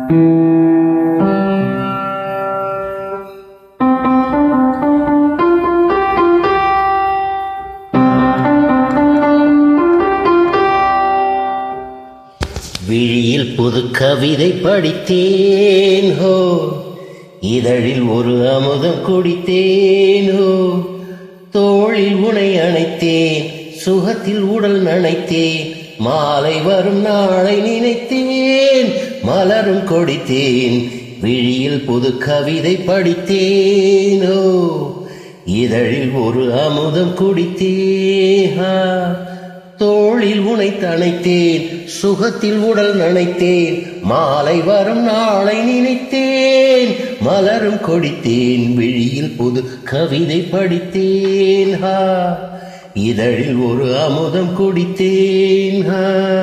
விழியில் புது கவிதை படித்தேன் ஹோ இதழில் ஒரு அமுதம் குடித்தேன் ஹோ தோளில் உனை அணைத்தேன் சுகத்தில் உடல் நனைத்தேன் மாலை வரும் நாளை நினைத்தேன் மலரும் கொடித்தேன் விழியில் புது கவிதை படித்தேனோ இதழில் ஒரு அமுதம் குடித்தேன் ஆ. தோளில் உனை தணைத்தேன் சுகத்தில் உடல் நனைத்தேன் மாலை வரும் நாளை நினைத்தேன் மலரும் கொடித்தேன் விழியில் புது கவிதை படித்தேன் ஹா இதழில் ஒரு அமுதம் குடித்தேன் ஹா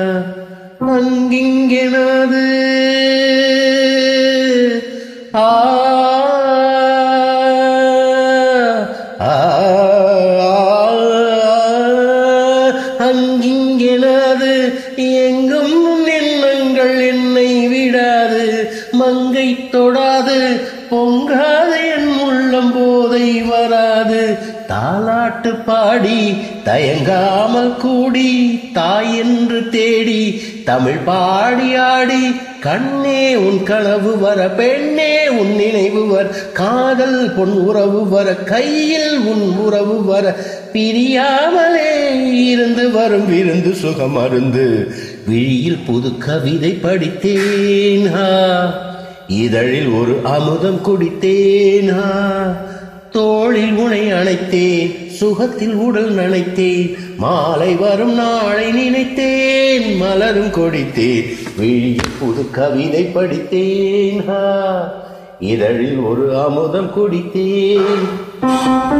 அங்கிங்கெனது ஆ ஆ, அங்கிங்கெனது எங்கும் உன் எண்ணங்கள் என்னை விடாது மங்கை தொடாது பொங்காது என் உள்ளம் போதை வராது தாலாட்டு பாடி தயங்காமல் கூடி தாய் என்று தேடி தமிழ் பாடி ஆடி கண்ணே உன் கனவு வர பெண்ணே உன் நினைவு வர காதல் பொன் உறவு வர கையில் உன் உறவு வர பிரியாமலே இருந்து வரும் விருந்து சுகம் அருந்து விழியில் புது கவிதை படித்தேன் ஹா இதழில் ஒரு அமுதம் குடித்தேன் ஹா தோளில் உனை அணைத்தேன் சுகத்தில் உடல் நனைத்தேன் மாலை வரும் நாளை நினைத்தேன் மலரும் கொடித்தேன் விழியில் புது கவிதை படித்தேன் ஹா இதழில் ஒரு அமுதம் குடித்தேன்